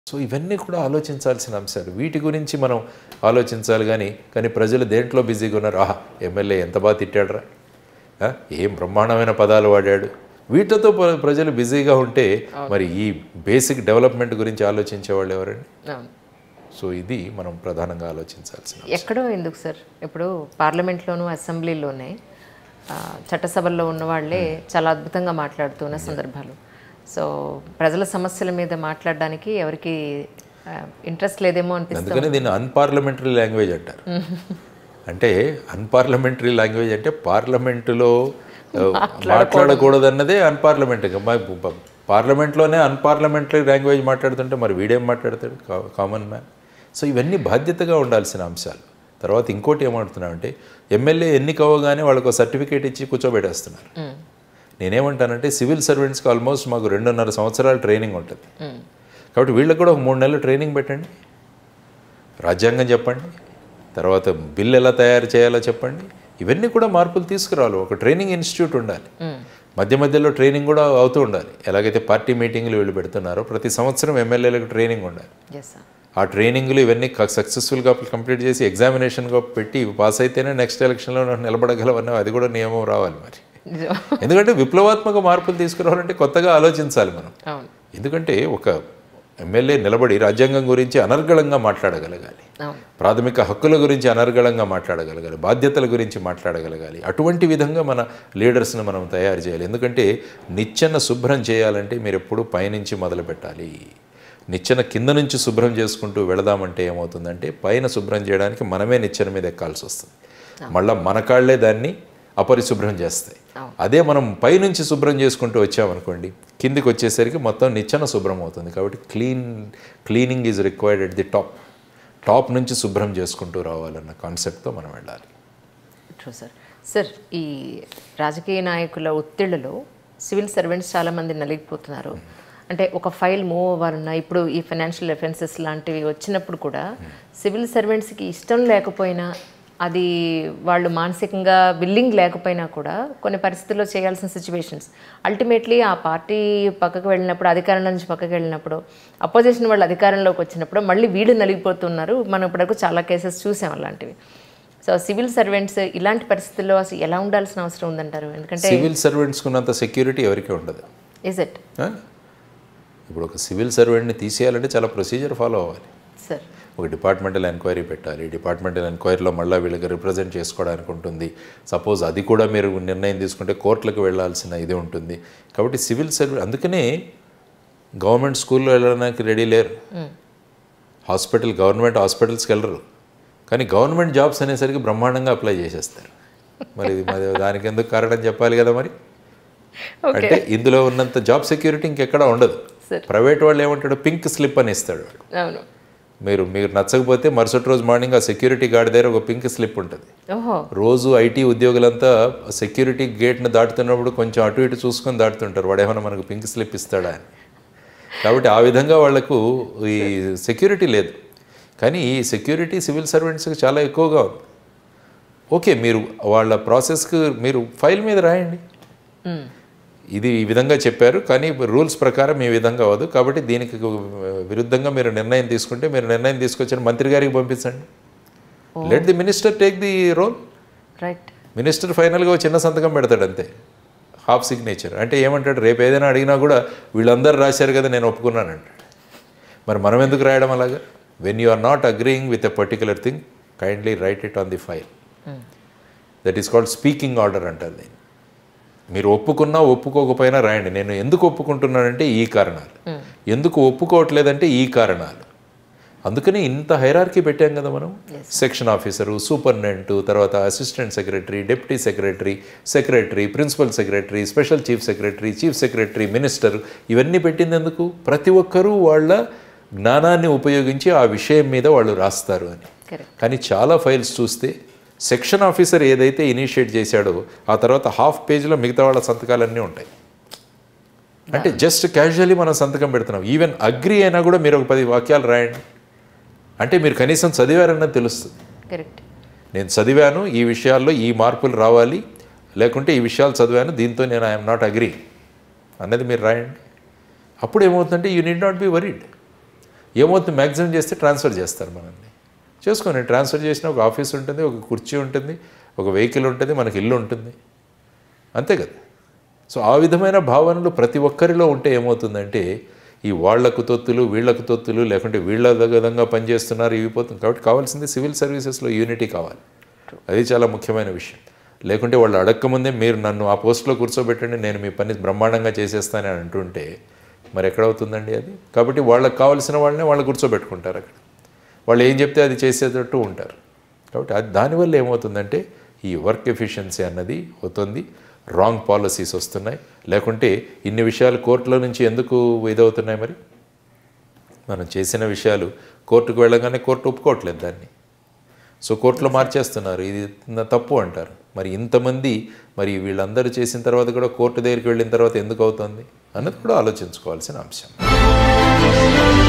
So ఇవన్నీ కూడా ఆలోచించాల్సిన అంశాలు వీటి గురించి మనం ఆలోచించాలి కానీ కానీ ప్రజలు దేంట్లో బిజీగా ఉన్నారు ఆహా ఎమ్మెల్యే ఎంత బాగా తిట్టాడురా ఆ, ఏం బ్రహ్మాండమైన పదాలు వాడాడు వీటితో ప్ర- ప్రజలు బిజీగా ఉంటే మరి ఈ బేసిక్ డెవలప్మెంట్ గురించి ఆలోచించే వాళ్ళు ఎవరండి అవును సో ఇది మనం ప్రధానంగా ఆలోచించాల్సిన ఎక్కడో ఎందుకు సార్ ఇప్పుడు పార్లమెంట్లోను అసెంబ్లీలోనే ఆ, చట్టసభల్లో ఉన్న వాళ్ళే చాలా అద్భుతంగా మాట్లాడుతున్న సందర్భాలు సో ప్రజల సమస్యల మీద మాట్లాడడానికి ఎవరికి ఇంట్రెస్ట్ లేదేమో అనిపిస్తుంది అందుకని దీన్ని అన్పార్లమెంటరీ లాంగ్వేజ్ అంటారు అంటే అన్పార్లమెంటరీ లాంగ్వేజ్ అంటే పార్లమెంటులో ఆ, మాట్లాడకూడదన్నదే అన్పార్లమెంట్ పార్లమెంట్లోనే అన్పార్లమెంటరీ లాంగ్వేజ్ మాట్లాడుతుంటే మరి వీడేం మాట్లాడతాడు కామన్ మ్యాన్ సో ఇవన్నీ బాధ్యతగా ఉండాల్సిన అంశాలు తర్వాత ఇంకోటి ఏమంటున్నామంటే ఎమ్మెల్యే ఎన్నిక అవ్వగానే వాళ్ళకు సర్టిఫికేట్ ఇచ్చి కూర్చోబెట్టేస్తున్నారు నేనేమంటానంటే సివిల్ సర్వెంట్స్కి ఆల్మోస్ట్ మాకు రెండున్నర సంవత్సరాల ట్రైనింగ్ ఉంటుంది కాబట్టి వీళ్ళకి కూడా ఒక మూడు నెలలు ట్రైనింగ్ పెట్టండి రాజ్యాంగం చెప్పండి తర్వాత బిల్ ఎలా తయారు చేయాలో చెప్పండి ఇవన్నీ కూడా మార్పులు తీసుకురావాలి ఒక ట్రైనింగ్ ఇన్స్టిట్యూట్ ఉండాలి మధ్య మధ్యలో ట్రైనింగ్ కూడా అవుతూ ఉండాలి ఎలాగైతే పార్టీ మీటింగ్లు వీళ్ళు పెడుతున్నారో ప్రతి సంవత్సరం ఎమ్మెల్యేలకు ట్రైనింగ్ ఉండాలి ఎస్ సార్ ఆ ట్రైనింగ్లు ఇవన్నీ సక్సెస్ఫుల్గా కంప్లీట్ చేసి ఎగ్జామినేషన్గా పెట్టి ఇవి పాస్ అయితేనే నెక్స్ట్ ఎలక్షన్లో నిలబడగలవన్న అది కూడా నియమం రావాలి మరి నిజం ఎందుకంటే విప్లవాత్మక మార్పులు తీసుకురావాలంటే కొత్తగా ఆలోచించాలి మనం అవును ఎందుకంటే ఒక ఎమ్మెల్యే నిలబడి రాజ్యాంగం గురించి అనర్గళంగా మాట్లాడగలగాలి అవును ప్రాథమిక హక్కుల గురించి అనర్గళంగా మాట్లాడగలగాలి బాధ్యతల గురించి మాట్లాడగలగాలి అటువంటి విధంగా మన లీడర్స్ని మనం తయారు చేయాలి ఎందుకంటే నిచ్చెన శుభ్రం చేయాలంటే మీరు ఎప్పుడు పైనుంచి మొదలు పెట్టాలి నిచ్చెన కింద నుంచి శుభ్రం చేసుకుంటూ వెళదామంటే ఏమవుతుందంటే పైన శుభ్రం చేయడానికి మనమే నిచ్చెన మీద ఎక్కాల్సి వస్తుంది మళ్ళీ మన కాళ్ళే దాన్ని అపరిశుభ్రం చేస్తాయి అదే మనం పైనుంచి శుభ్రం చేసుకుంటూ వచ్చామనుకోండి కిందికి వచ్చేసరికి మొత్తం నిచ్చెన శుభ్రం అవుతుంది కాబట్టి clean cleaning is required at the top top నుంచి శుభ్రం చేసుకుంటూ రావాలన్న కాన్సెప్ట్తో మనం వెళ్ళాలి ట్రూ సార్ సార్ ఈ రాజకీయ నాయకుల ఒత్తిళ్లలో సివిల్ సర్వెంట్స్ చాలామంది నలిగిపోతున్నారు అంటే ఒక ఫైల్ మూవ్ అవ్వాలన్నా ఇప్పుడు ఈ ఫైనాన్షియల్ అఫెన్సెస్ లాంటివి వచ్చినప్పుడు కూడా సివిల్ సర్వెంట్స్కి ఇష్టం లేకపోయినా అది వాళ్ళు మానసికంగా విల్లింగ్ లేకపోయినా కూడా కొన్ని పరిస్థితుల్లో చేయాల్సిన సిచ్యువేషన్స్ అల్టిమేట్లీ ఆ పార్టీ పక్కకు వెళ్ళినప్పుడు అధికారం నుంచి పక్కకు వెళ్ళినప్పుడు అపోజిషన్ వాళ్ళు అధికారంలోకి వచ్చినప్పుడు మళ్ళీ వీళ్ళు నలిగిపోతున్నారు మనం ఇప్పటివరకు చాలా కేసెస్ చూసాం అలాంటివి సో సివిల్ సర్వెంట్స్ ఇలాంటి పరిస్థితుల్లో అసలు ఎలా ఉండాల్సిన అవసరం ఉందంటారు ఎందుకంటే సివిల్ సర్వెంట్స్కి ఉన్నంత సెక్యూరిటీ ఎవరికీ ఉండదు ఇస్ ఇట్ ఆ? ఇప్పుడు ఒక సివిల్ సర్వెంట్ని తీసేయాలంటే చాలా ప్రొసీజర్ ఫాలో అవ్వాలి సార్ ఒక డిపార్ట్మెంటల్ ఎంక్వైరీ పెట్టాలి డిపార్ట్మెంటల్ ఎంక్వైరీలో మళ్ళీ వీళ్ళకి రిప్రజెంట్ చేసుకోవడానికి ఉంటుంది సపోజ్ అది కూడా మీరు నిర్ణయం తీసుకుంటే కోర్టులకు వెళ్ళాల్సిన ఇది ఉంటుంది కాబట్టి సివిల్ సర్వీస్ అందుకనే గవర్నమెంట్ స్కూల్లో వెళ్ళడానికి రెడీ లేరు హాస్పిటల్ గవర్నమెంట్ హాస్పిటల్స్కి వెళ్ళరు కానీ గవర్నమెంట్ జాబ్స్ అనేసరికి బ్రహ్మాండంగా అప్లై చేసేస్తారు మరి ఇది మరి దానికి ఎందుకు కారణం చెప్పాలి కదా మరి అంటే ఇందులో ఉన్నంత జాబ్ సెక్యూరిటీ ఇంకెక్కడా ఉండదు సరే. ప్రైవేట్ వాళ్ళు ఏమంటాడు పింక్ స్లిప్ అని ఇస్తాడు వాడు అవును మీరు మీరు నచ్చకపోతే మరుసటి రోజు మార్నింగ్ ఆ సెక్యూరిటీ గార్డ్ దగ్గర ఒక పింక్ స్లిప్ ఉంటుంది ఓహో రోజు ఐటీ ఉద్యోగులంతా సెక్యూరిటీ గేట్ను దాటుతున్నప్పుడు కొంచెం అటు ఇటు చూసుకొని దాటుతుంటారు వాడు ఏమైనా మనకు పింక్ స్లిప్ ఇస్తాడా అని కాబట్టి ఆ విధంగా వాళ్లకు ఈ సెక్యూరిటీ లేదు కానీ ఈ సెక్యూరిటీ సివిల్ సర్వెంట్స్కి చాలా ఎక్కువగా ఉంది ఓకే మీరు వాళ్ళ ప్రాసెస్కి మీరు ఫైల్ మీద రాయండి మ్మ్. ఇది ఈ విధంగా చెప్పారు కానీ రూల్స్ ప్రకారం ఈ విధంగా అవ్వదు కాబట్టి దీనికి విరుద్ధంగా మీరు నిర్ణయం తీసుకుంటే మీరు నిర్ణయం తీసుకొచ్చిన మంత్రి గారికి పంపించండి let the minister take the role right minister ఫైనల్గా చిన్న సంతకం పెడతాడు అంతే హాఫ్ సిగ్నేచర్ అంటే ఏమంటాడు రేపు ఏదైనా అడిగినా కూడా వీళ్ళందరూ రాశారు కదా నేను ఒప్పుకున్నాను అంటాడు మరి మనం ఎందుకు రాయడం అలాగా when you are not agreeing with a particular thing kindly write it on the file that is called speaking order అంటారు దీన్ని మీరు ఒప్పుకున్నా ఒప్పుకోకపోయినా రాయండి నేను ఎందుకు ఒప్పుకుంటున్నానంటే ఈ కారణాలు ఎందుకు ఒప్పుకోవట్లేదంటే ఈ కారణాలు అందుకని ఇంత హైరార్కీ పెట్టాం కదా మనం సెక్షన్ ఆఫీసరు సూపరింటెండెంట్ తర్వాత assistant secretary deputy secretary secretary principal secretary special chief secretary chief secretary minister ఇవన్నీ పెట్టింది ఎందుకు ప్రతి ఒక్కరూ వాళ్ళ జ్ఞానాన్ని ఉపయోగించి ఆ విషయం మీద వాళ్ళు రాస్తారు అని కరెక్ట్ కానీ చాలా ఫైల్స్ చూస్తే సెక్షన్ ఆఫీసర్ ఏదైతే ఇనిషియేట్ చేశాడో ఆ తర్వాత హాఫ్ పేజ్లో మిగతా వాళ్ళ సంతకాలన్నీ ఉంటాయి అంటే జస్ట్ క్యాజువల్లీ మనం సంతకం పెడుతున్నాం ఈవెన్ అగ్రి అయినా కూడా మీరు ఒక పది వాక్యాలు రాయండి అంటే మీరు కనీసం చదివారన్నది తెలుస్తుంది కరెక్ట్ నేను చదివాను ఈ విషయాల్లో ఈ మార్పులు రావాలి లేకుంటే ఈ విషయాలు చదివాను దీంతో నేను ఐఎమ్ నాట్ అగ్రీ అన్నది మీరు రాయండి అప్పుడు ఏమవుతుందంటే you need not be worried ఏమవుతుంది మ్యాక్సిమం చేస్తే ట్రాన్స్ఫర్ చేస్తారు మనల్ని చేసుకొని ట్రాన్స్ఫర్ చేసిన ఒక ఆఫీస్ ఉంటుంది ఒక కుర్చీ ఉంటుంది ఒక వెహికల్ ఉంటుంది మనకి ఇల్లు ఉంటుంది అంతే కదా సో ఆ విధమైన భావనలు ప్రతి ఒక్కరిలో ఉంటే ఏమవుతుందంటే ఈ వాళ్లకు తొత్తులు వీళ్లకు తొత్తులు లేకుంటే వీళ్ళ విధంగా పనిచేస్తున్నారు ఇవి పోతుంది కాబట్టి కావాల్సింది సివిల్ సర్వీసెస్లో యూనిటీ కావాలి అది చాలా ముఖ్యమైన విషయం లేకుంటే వాళ్ళు అడక్కముందే మీరు నన్ను ఆ పోస్ట్లో కూర్చోబెట్టండి నేను మీ పని బ్రహ్మాండంగా చేసేస్తానని అంటుంటే మరి ఎక్కడవుతుందండి అది కాబట్టి వాళ్ళకి కావాల్సిన వాళ్ళనే వాళ్ళు కూర్చోబెట్టుకుంటారు అక్కడ వాళ్ళు ఏం చెప్తే అది చేసేటట్టు ఉంటారు కాబట్టి అది దానివల్ల ఏమవుతుందంటే ఈ వర్క్ ఎఫిషియన్సీ అన్నది అవుతుంది రాంగ్ పాలసీస్ వస్తున్నాయి లేకుంటే ఇన్ని విషయాలు కోర్టులో నుంచి ఎందుకు ఇదవుతున్నాయి మరి మనం చేసిన విషయాలు కోర్టుకు వెళ్ళగానే కోర్టు ఒప్పుకోవట్లేదు దాన్ని సో కోర్టులో మార్చేస్తున్నారు ఇది నా తప్పు అంటారు మరి ఇంతమంది మరి వీళ్ళందరూ చేసిన తర్వాత కూడా కోర్టు దగ్గరికి వెళ్ళిన తర్వాత ఎందుకు అవుతుంది అన్నది కూడా ఆలోచించుకోవాల్సిన అంశం